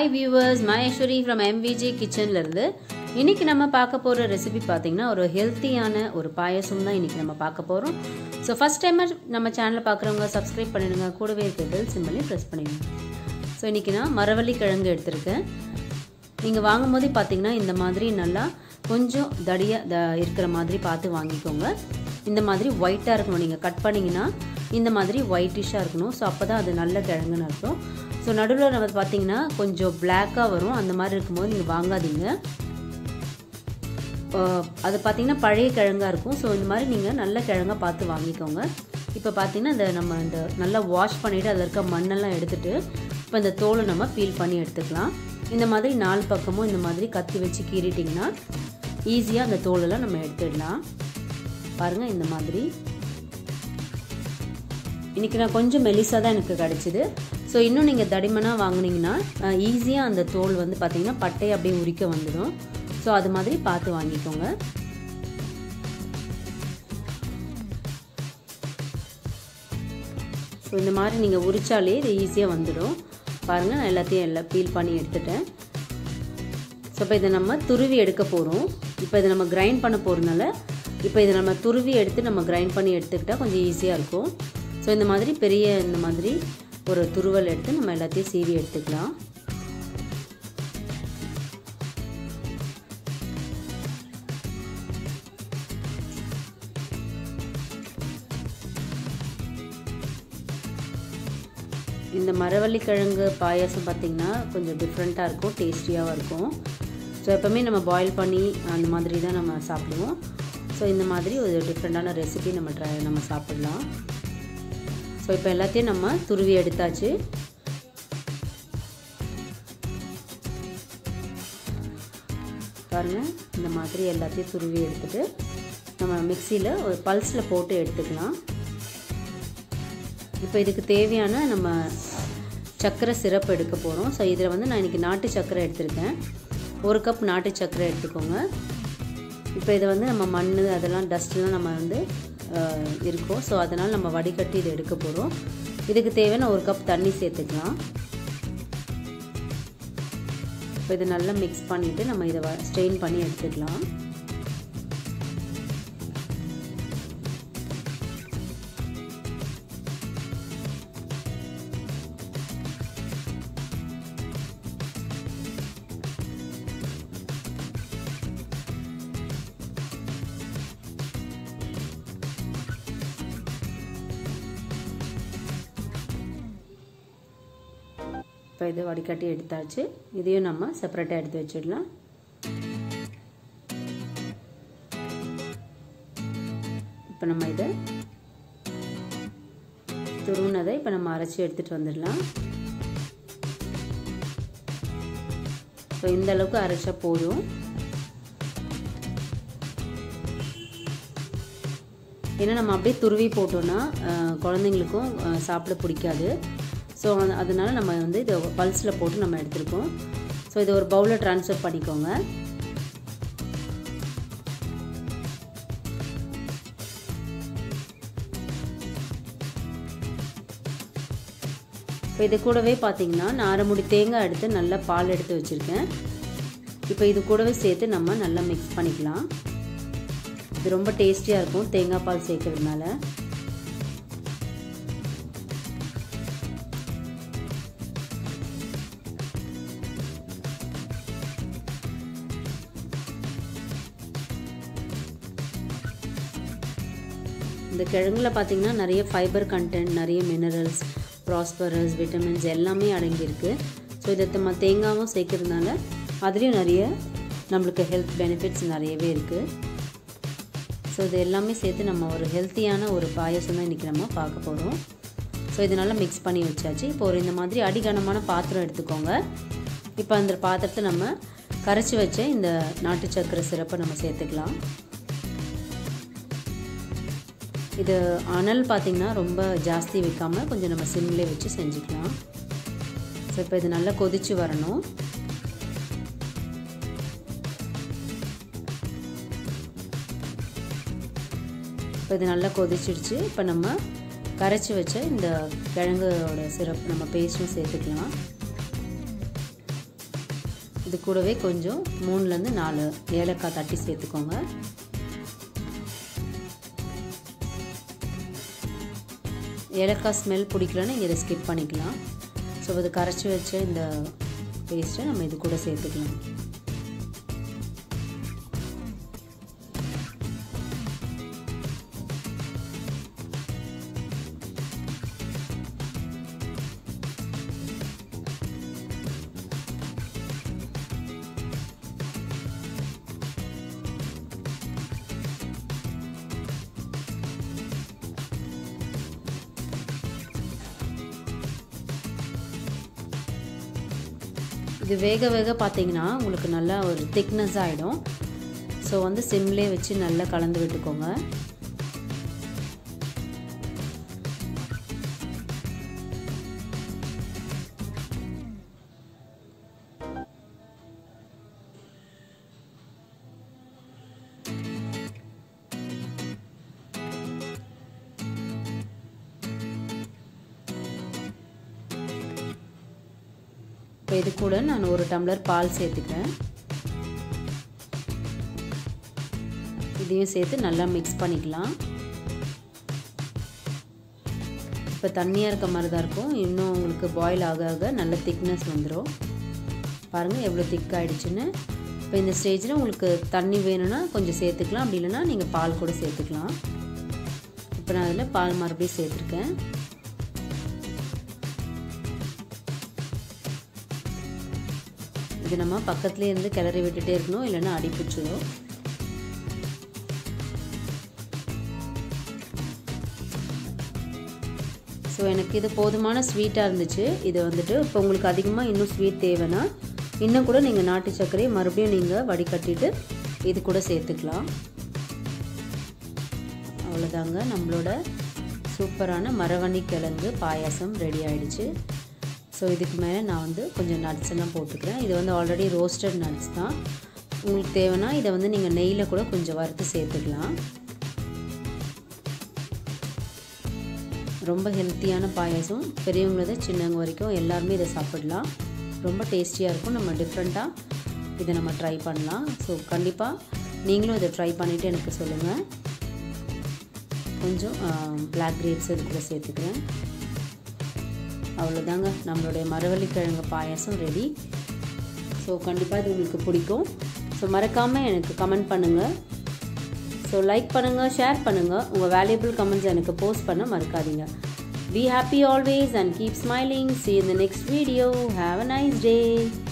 hi viewers Maheswari from MVG கிச்சன்லேருந்து இன்றைக்கி நம்ம பார்க்க போகிற ரெசிபி பார்த்தீங்கன்னா ஒரு ஹெல்த்தியான ஒரு பாயசம் தான் இன்றைக்கி நம்ம பார்க்க போகிறோம் ஸோ ஃபஸ்ட் டைமர் நம்ம சேனலை பார்க்குறவங்க சப்ஸ்கிரைப் பண்ணிடுங்க கூடவே இருக்க பெல் சிம்பிளையும் ப்ரெஸ் பண்ணிடுங்க ஸோ இன்றைக்கி நான் மரவள்ளி கிழங்கு எடுத்திருக்கேன் நீங்கள் வாங்கும் போதே பார்த்தீங்கன்னா இந்த மாதிரி நல்லா கொஞ்சம் தடியாக த இருக்கிற மாதிரி பார்த்து வாங்கிக்கோங்க இந்த மாதிரி ஒயிட்டாக இருக்கணும் நீங்கள் கட் பண்ணிங்கன்னா இந்த மாதிரி ஒயிட்டிஷாக இருக்கணும் ஸோ அப்போ தான் அது நல்ல கிழங்குன்னு அர்த்தம் ஸோ நடுவில் நம்ம பார்த்தீங்கன்னா கொஞ்சம் பிளாக்காக வரும் அந்த மாதிரி இருக்கும்போது நீங்கள் வாங்காதீங்க அது பார்த்தீங்கன்னா பழைய கிழங்காக இருக்கும் ஸோ இந்த மாதிரி நீங்கள் நல்ல கிழங்காக பார்த்து வாங்கிக்கோங்க இப்போ பார்த்தீங்கன்னா இந்த நம்ம இந்த நல்லா வாஷ் பண்ணிவிட்டு அதில் இருக்க மண்ணெல்லாம் எடுத்துகிட்டு இப்போ இந்த தோலை நம்ம பீல் பண்ணி எடுத்துக்கலாம் இந்த மாதிரி நாலு பக்கமும் இந்த மாதிரி கத்தி வச்சு கீறிட்டிங்கன்னா ஈஸியாக அந்த தோலெல்லாம் நம்ம எடுத்துடலாம் பாருங்கள் இந்த மாதிரி இன்றைக்கி நான் கொஞ்சம் மெலிசாக தான் எனக்கு கிடச்சிது ஸோ இன்னும் நீங்கள் தடிமனாக வாங்கினீங்கன்னா ஈஸியாக அந்த தோல் வந்து பார்த்திங்கன்னா பட்டையை அப்படியே உரிக்க வந்துடும் ஸோ அது மாதிரி பார்த்து வாங்கிக்கோங்க ஸோ இந்த மாதிரி நீங்கள் உரிச்சாலே இது ஈஸியாக வந்துடும் பாருங்கள் நான் எல்லாத்தையும் எல்லாம் பீல் பண்ணி எடுத்துட்டேன் ஸோ இப்போ இதை நம்ம துருவி எடுக்க போகிறோம் இப்போ இதை நம்ம கிரைண்ட் பண்ண போகிறதுனால இப்போ இதை நம்ம துருவி எடுத்து நம்ம கிரைண்ட் பண்ணி எடுத்துக்கிட்டால் கொஞ்சம் ஈஸியாக இருக்கும் ஸோ இந்த மாதிரி பெரிய இந்த மாதிரி ஒரு துருவல் எடுத்து நம்ம எல்லாத்தையும் சீவி எடுத்துக்கலாம் இந்த மரவள்ளி கிழங்கு பாயாசம் பார்த்திங்கன்னா கொஞ்சம் டிஃப்ரெண்ட்டாக இருக்கும் டேஸ்டியாகவும் இருக்கும் ஸோ எப்போவுமே நம்ம பாயில் பண்ணி அந்த மாதிரி தான் நம்ம சாப்பிடுவோம் ஸோ இந்த மாதிரி ஒரு டிஃப்ரெண்ட்டான ரெசிபி நம்ம ட்ரை நம்ம சாப்பிடலாம் ஸோ இப்போ எல்லாத்தையும் நம்ம துருவி எடுத்தாச்சு பாருங்கள் இந்த மாதிரி எல்லாத்தையும் துருவி எடுத்துகிட்டு நம்ம மிக்சியில் ஒரு பல்ஸில் போட்டு எடுத்துக்கலாம் இப்போ இதுக்கு தேவையான நம்ம சர்க்கரை சிரப் எடுக்க போகிறோம் ஸோ இதில் வந்து நான் இன்றைக்கி நாட்டு சர்க்கரை எடுத்திருக்கேன் ஒரு கப் நாட்டு சர்க்கரை எடுத்துக்கோங்க இப்போ இதை வந்து நம்ம மண் அதெல்லாம் டஸ்ட்லாம் நம்ம வந்து இருக்கும் ஸோ அதனால் நம்ம வடிகட்டி இதை எடுக்க போகிறோம் இதுக்கு தேவையான ஒரு கப் தண்ணி சேர்த்துக்கலாம் இப்போ இதை நல்லா மிக்ஸ் பண்ணிவிட்டு நம்ம இதை ஸ்ட்ரெயின் பண்ணி எடுத்துக்கலாம் இப்போ இது வடிகட்டி எடுத்தாச்சு இதையும் நம்ம செப்பரேட்டாக எடுத்து வச்சிடலாம் இப்போ நம்ம இதை துருவினதை இப்போ நம்ம அரைச்சி எடுத்துகிட்டு வந்துடலாம் ஸோ இந்த அளவுக்கு அரைச்சா போதும் ஏன்னா நம்ம அப்படியே துருவி போட்டோன்னா குழந்தைங்களுக்கும் சாப்பிட பிடிக்காது ஸோ அதனால் நம்ம வந்து இதை பல்ஸில் போட்டு நம்ம எடுத்துருக்கோம் ஸோ இதை ஒரு பவுலில் ட்ரான்ஸ்ஃபர் பண்ணிக்கோங்க இப்போ இது கூடவே பார்த்தீங்கன்னா நான் அரை முடி தேங்காய் எடுத்து நல்லா பால் எடுத்து வச்சுருக்கேன் இப்போ இது கூடவே சேர்த்து நம்ம நல்லா மிக்ஸ் பண்ணிக்கலாம் இது ரொம்ப டேஸ்டியாக இருக்கும் தேங்காய் பால் சேர்க்கறதுனால இந்த கிழங்குல பார்த்திங்கன்னா நிறைய ஃபைபர் கண்டென்ட் நிறைய மினரல்ஸ் ப்ராஸ்பரஸ் விட்டமின்ஸ் எல்லாமே அடங்கியிருக்கு ஸோ இதை நம்ம தேங்காவும் சேர்க்கறதுனால அதுலேயும் நிறைய நம்மளுக்கு ஹெல்த் பெனிஃபிட்ஸ் நிறையவே இருக்குது ஸோ இது எல்லாமே சேர்த்து நம்ம ஒரு ஹெல்த்தியான ஒரு பாயசம் தான் இன்றைக்கி நம்ம பார்க்க போகிறோம் ஸோ இதனால் மிக்ஸ் பண்ணி வச்சாச்சு இப்போ ஒரு இந்த மாதிரி அடிகனமான பாத்திரம் எடுத்துக்கோங்க இப்போ அந்த பாத்திரத்தை நம்ம கரைச்சி வச்ச இந்த நாட்டு சக்கரை சிறப்பை நம்ம சேர்த்துக்கலாம் இது அனல் பார்த்திங்கன்னா ரொம்ப ஜாஸ்தி வைக்காமல் கொஞ்சம் நம்ம சிம்லே வச்சு செஞ்சுக்கலாம் ஸோ இப்போ இது நல்லா கொதித்து வரணும் இப்போ இது நல்லா கொதிச்சிடுச்சு இப்போ நம்ம கரைச்சி வச்ச இந்த கிழங்கோட சிரப் நம்ம பேஸ்ட்டும் சேர்த்துக்கலாம் இது கூடவே கொஞ்சம் மூணுலேருந்து நாலு ஏலக்காய் தட்டி சேர்த்துக்கோங்க ஏலக்காய் ஸ்மெல் பிடிக்கலன்னா இதை ஸ்கிப் பண்ணிக்கலாம் ஸோ அது கரைச்சி வச்ச இந்த பேஸ்ட்டை நம்ம இது கூட சேர்த்துக்கலாம் இது வேக வேக பார்த்தீங்கன்னா உங்களுக்கு நல்லா ஒரு திக்னஸ் ஆகிடும் ஸோ வந்து சிம்லே வச்சு நல்லா கலந்து விட்டுக்கோங்க இப்போ இது கூட நான் ஒரு டம்ளர் பால் சேர்த்துக்கிறேன் இதையும் சேர்த்து நல்லா மிக்ஸ் பண்ணிக்கலாம் இப்போ தண்ணியாக இருக்க மாதிரி தான் இருக்கும் இன்னும் உங்களுக்கு பாயில் ஆக ஆக நல்ல திக்னஸ் வந்துடும் பாருங்கள் எவ்வளோ திக் ஆகிடுச்சுன்னு இப்போ இந்த ஸ்டேஜில் உங்களுக்கு தண்ணி வேணும்னா கொஞ்சம் சேர்த்துக்கலாம் அப்படி இல்லைன்னா நீங்கள் பால் கூட சேர்த்துக்கலாம் இப்போ நான் அதில் பால் மறுபடியும் சேர்த்துருக்கேன் இது நம்ம பக்கத்துலேயே இருந்து கிளறி விட்டுட்டே இருக்கணும் இல்லைன்னா அடிப்பிடிச்சிடும் ஸோ எனக்கு இது போதுமான ஸ்வீட்டாக இருந்துச்சு இது வந்துட்டு இப்போ உங்களுக்கு அதிகமாக இன்னும் ஸ்வீட் தேவைன்னா இன்னும் கூட நீங்கள் நாட்டு சர்க்கரையை மறுபடியும் நீங்கள் வடிகட்டிட்டு இது கூட சேர்த்துக்கலாம் அவ்வளோதாங்க நம்மளோட சூப்பரான மரவள்ளி கிழங்கு பாயாசம் ரெடி ஆயிடுச்சு ஸோ இதுக்கு மேலே நான் வந்து கொஞ்சம் நட்ஸ் எல்லாம் போட்டுக்கிறேன் இது வந்து ஆல்ரெடி ரோஸ்டட் நட்ஸ் தான் உங்களுக்கு தேவைன்னா இதை வந்து நீங்கள் நெய்யில் கூட கொஞ்சம் வறுத்து சேர்த்துக்கலாம் ரொம்ப ஹெல்த்தியான பாயாசம் பெரியவங்களது சின்னவங்க வரைக்கும் எல்லாருமே இதை சாப்பிடலாம் ரொம்ப டேஸ்டியாக இருக்கும் நம்ம டிஃப்ரெண்ட்டாக இதை நம்ம ட்ரை பண்ணலாம் ஸோ கண்டிப்பாக நீங்களும் இதை ட்ரை பண்ணிவிட்டு எனக்கு சொல்லுங்கள் கொஞ்சம் பிளாக் கிரேப்ஸ் இது கூட சேர்த்துக்கிறேன் அவ்வளோதாங்க நம்மளுடைய மரவள்ளிக்கிழங்கு பாயாசம் ரெடி ஸோ கண்டிப்பாக இது உங்களுக்கு பிடிக்கும் ஸோ மறக்காமல் எனக்கு கமெண்ட் பண்ணுங்கள் ஸோ லைக் பண்ணுங்கள் ஷேர் பண்ணுங்கள் உங்கள் வேல்யூபிள் கமெண்ட்ஸ் எனக்கு போஸ்ட் பண்ண மறக்காதீங்க be happy always and keep smiling see இந்த next video have a nice day